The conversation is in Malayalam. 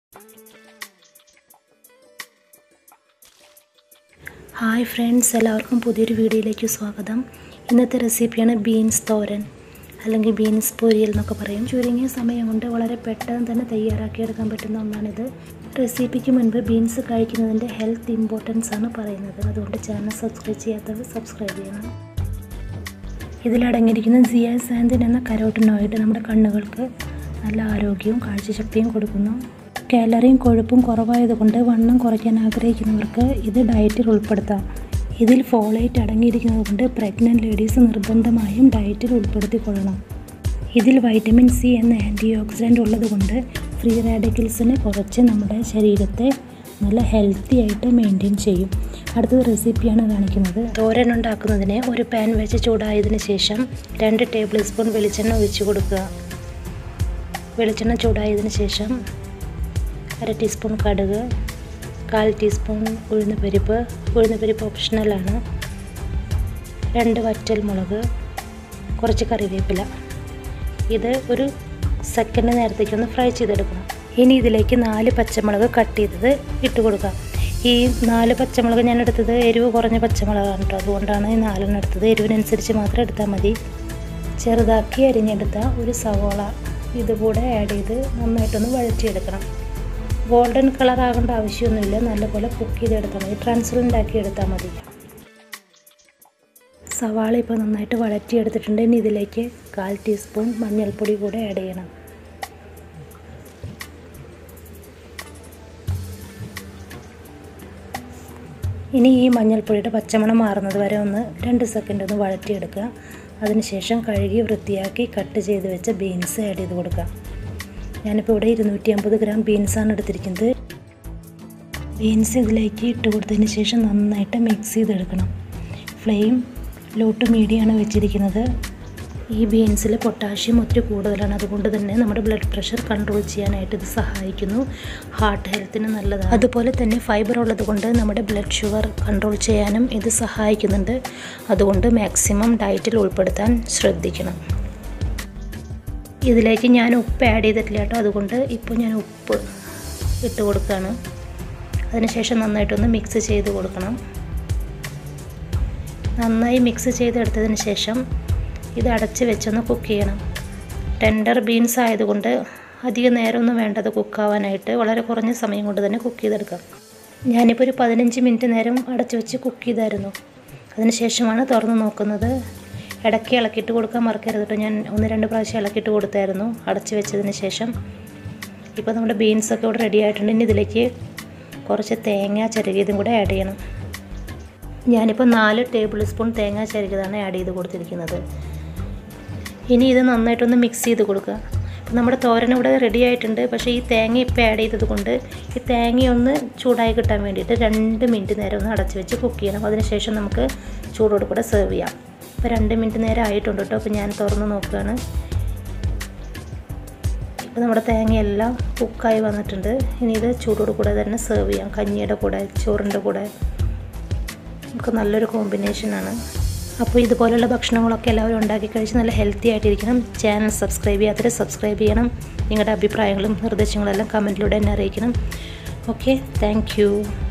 ഹായ് ഫ്രണ്ട്സ് എല്ലാവർക്കും പുതിയൊരു വീഡിയോയിലേക്ക് സ്വാഗതം ഇന്നത്തെ റെസിപ്പിയാണ് ബീൻസ് തോരൻ അല്ലെങ്കിൽ ബീൻസ് പൊരിയൽ എന്നൊക്കെ പറയും ചുരുങ്ങിയ സമയം കൊണ്ട് വളരെ പെട്ടെന്ന് തന്നെ തയ്യാറാക്കിയെടുക്കാൻ പറ്റുന്ന ഒന്നാണിത് റെസിപ്പിക്ക് മുൻപ് ബീൻസ് കഴിക്കുന്നതിൻ്റെ ഹെൽത്ത് ഇമ്പോർട്ടൻസ് ആണ് പറയുന്നത് അതുകൊണ്ട് ചാനൽ സബ്സ്ക്രൈബ് ചെയ്യാത്തവർ സബ്സ്ക്രൈബ് ചെയ്യണം ഇതിലടങ്ങിയിരിക്കുന്ന സിയാസാന്തിൻ എന്ന കരോട്ടിനോയിഡ് നമ്മുടെ കണ്ണുകൾക്ക് നല്ല ആരോഗ്യവും കാഴ്ചശക്തിയും കൊടുക്കുന്നു കാലറിയും കൊഴുപ്പും കുറവായതുകൊണ്ട് വണ്ണം കുറയ്ക്കാൻ ആഗ്രഹിക്കുന്നവർക്ക് ഇത് ഡയറ്റിൽ ഉൾപ്പെടുത്താം ഇതിൽ ഫോളേറ്റ് അടങ്ങിയിരിക്കുന്നത് കൊണ്ട് പ്രഗ്നൻറ്റ് ലേഡീസ് നിർബന്ധമായും ഡയറ്റിൽ ഉൾപ്പെടുത്തിക്കൊള്ളണം ഇതിൽ വൈറ്റമിൻ സി എന്ന ആൻറ്റി ഓക്സിഡൻ്റ് ഉള്ളതുകൊണ്ട് ഫ്രീ റാഡിക്കൽസിനെ കുറച്ച് നമ്മുടെ ശരീരത്തെ നല്ല ഹെൽത്തി ആയിട്ട് മെയിൻറ്റെയിൻ ചെയ്യും അടുത്ത റെസിപ്പിയാണ് കാണിക്കുന്നത് തോരൻ ഉണ്ടാക്കുന്നതിന് ഒരു പാൻ വെച്ച് ചൂടായതിനു ശേഷം രണ്ട് ടേബിൾ സ്പൂൺ വെളിച്ചെണ്ണ ഒഴിച്ച് കൊടുക്കുക വെളിച്ചെണ്ണ ചൂടായതിനു ശേഷം അര ടീസ്പൂൺ കടുക് കാൽ ടീസ്പൂൺ ഉഴുന്ന് പരിപ്പ് ഉഴുന്ന് പരിപ്പ് ഓപ്ഷണലാണ് രണ്ട് വറ്റൽ മുളക് കുറച്ച് കറിവേപ്പില ഇത് ഒരു സെക്കൻഡ് നേരത്തേക്കൊന്ന് ഫ്രൈ ചെയ്തെടുക്കണം ഇനി ഇതിലേക്ക് നാല് പച്ചമുളക് കട്ട് ചെയ്തത് ഇട്ട് കൊടുക്കാം ഈ നാല് പച്ചമുളക് ഞാൻ എടുത്തത് എരിവ് കുറഞ്ഞ പച്ചമുളകാണ് കേട്ടോ അതുകൊണ്ടാണ് ഈ നാലെണ്ണം എടുത്തത് എരിവിനനുസരിച്ച് മാത്രം എടുത്താൽ മതി ചെറുതാക്കി അരിഞ്ഞെടുത്ത ഒരു സവോള ഇതുകൂടെ ആഡ് ചെയ്ത് നന്നായിട്ടൊന്ന് വഴറ്റിയെടുക്കണം ഗോൾഡൻ കളർ ആകേണ്ട ആവശ്യമൊന്നുമില്ല നല്ലപോലെ കുക്ക് ചെയ്തെടുത്താൽ മതി ട്രാൻസ്പെറൻ്റ് ആക്കി എടുത്താൽ മതി സവാള ഇപ്പോൾ നന്നായിട്ട് വഴറ്റിയെടുത്തിട്ടുണ്ട് ഇനി ഇതിലേക്ക് കാൽ ടീസ്പൂൺ മഞ്ഞൾപ്പൊടി കൂടെ ആഡ് ചെയ്യണം ഇനി ഈ മഞ്ഞൾപ്പൊടിയുടെ പച്ചമണം മാറുന്നത് വരെ ഒന്ന് രണ്ട് സെക്കൻഡ് ഒന്ന് വഴറ്റിയെടുക്കുക അതിനുശേഷം കഴുകി വൃത്തിയാക്കി കട്ട് ചെയ്ത് വെച്ച ബീൻസ് ആഡ് ചെയ്ത് കൊടുക്കുക ഞാനിപ്പോൾ ഇവിടെ ഇരുന്നൂറ്റി അമ്പത് ഗ്രാം ബീൻസാണ് എടുത്തിരിക്കുന്നത് ബീൻസ് ഇതിലേക്ക് ഇട്ട് കൊടുത്തതിന് ശേഷം നന്നായിട്ട് മിക്സ് ചെയ്തെടുക്കണം ഫ്ലെയിം ലോ ടു മീഡിയമാണ് വെച്ചിരിക്കുന്നത് ഈ ബീൻസിൽ പൊട്ടാഷ്യം ഒത്തിരി കൂടുതലാണ് അതുകൊണ്ട് തന്നെ നമ്മുടെ ബ്ലഡ് പ്രഷർ കൺട്രോൾ ചെയ്യാനായിട്ട് ഇത് സഹായിക്കുന്നു ഹാർട്ട് ഹെൽത്തിന് നല്ലതാണ് അതുപോലെ തന്നെ ഫൈബർ ഉള്ളത് കൊണ്ട് നമ്മുടെ ബ്ലഡ് ഷുഗർ കൺട്രോൾ ചെയ്യാനും ഇത് സഹായിക്കുന്നുണ്ട് അതുകൊണ്ട് മാക്സിമം ഡയറ്റിൽ ഉൾപ്പെടുത്താൻ ശ്രദ്ധിക്കണം ഇതിലേക്ക് ഞാൻ ഉപ്പ് ആഡ് ചെയ്തിട്ടില്ല കേട്ടോ അതുകൊണ്ട് ഇപ്പോൾ ഞാൻ ഉപ്പ് ഇട്ട് കൊടുക്കുകയാണ് അതിനുശേഷം നന്നായിട്ടൊന്ന് മിക്സ് ചെയ്ത് കൊടുക്കണം നന്നായി മിക്സ് ചെയ്തെടുത്തതിന് ശേഷം ഇത് അടച്ച് വെച്ചൊന്ന് കുക്ക് ചെയ്യണം ടെൻഡർ ബീൻസ് ആയതുകൊണ്ട് അധിക നേരമൊന്നും വേണ്ടത് കുക്കാവാനായിട്ട് വളരെ കുറഞ്ഞ സമയം കൊണ്ട് തന്നെ കുക്ക് ചെയ്തെടുക്കാം ഞാനിപ്പോൾ ഒരു പതിനഞ്ച് മിനിറ്റ് നേരം അടച്ച് വെച്ച് കുക്ക് ചെയ്തായിരുന്നു അതിനുശേഷമാണ് തുറന്ന് നോക്കുന്നത് ഇടയ്ക്ക് ഇളക്കിയിട്ട് കൊടുക്കാൻ മറക്കരുത് കേട്ടോ ഞാൻ ഒന്ന് രണ്ട് പ്രാവശ്യം ഇളക്കിയിട്ട് കൊടുത്തായിരുന്നു അടച്ച് വെച്ചതിന് ശേഷം ഇപ്പോൾ നമ്മുടെ ബീൻസൊക്കെ ഇവിടെ റെഡി ആയിട്ടുണ്ട് ഇനി ഇതിലേക്ക് കുറച്ച് തേങ്ങ ചിരകിയതും കൂടെ ആഡ് ചെയ്യണം ഞാനിപ്പോൾ നാല് ടേബിൾ സ്പൂൺ തേങ്ങ ചിരകിയതാണ് ആഡ് ചെയ്ത് കൊടുത്തിരിക്കുന്നത് ഇനി ഇത് നന്നായിട്ടൊന്ന് മിക്സ് ചെയ്ത് കൊടുക്കുക അപ്പോൾ നമ്മുടെ തോരൻ ഇവിടെ റെഡി ആയിട്ടുണ്ട് പക്ഷേ ഈ തേങ്ങ ഇപ്പോൾ ആഡ് ചെയ്തത് കൊണ്ട് ഈ തേങ്ങ ഒന്ന് ചൂടായി കിട്ടാൻ വേണ്ടിയിട്ട് രണ്ട് മിനിറ്റ് നേരം ഒന്ന് അടച്ച് വെച്ച് കുക്ക് ചെയ്യണം അതിനുശേഷം നമുക്ക് ചൂടോട് കൂടെ സെർവ് ചെയ്യാം ഇപ്പോൾ രണ്ട് മിനിറ്റ് നേരം ആയിട്ടുണ്ട് കേട്ടോ അപ്പോൾ ഞാൻ തുറന്ന് നോക്കുകയാണ് ഇപ്പോൾ നമ്മുടെ തേങ്ങയെല്ലാം കുക്കായി വന്നിട്ടുണ്ട് ഇനി ഇത് ചൂടോട് കൂടെ തന്നെ സെർവ് ചെയ്യാം കഞ്ഞിയുടെ കൂടെ ചോറിൻ്റെ കൂടെ നമുക്ക് നല്ലൊരു കോമ്പിനേഷനാണ് അപ്പോൾ ഇതുപോലുള്ള ഭക്ഷണങ്ങളൊക്കെ എല്ലാവരും ഉണ്ടാക്കി കഴിച്ച് നല്ല ഹെൽത്തി ആയിട്ടിരിക്കണം ചാനൽ സബ്സ്ക്രൈബ് ചെയ്യാത്തവരെ സബ്സ്ക്രൈബ് ചെയ്യണം നിങ്ങളുടെ അഭിപ്രായങ്ങളും നിർദ്ദേശങ്ങളും എല്ലാം കമൻറ്റിലൂടെ എന്നെ അറിയിക്കണം ഓക്കെ താങ്ക്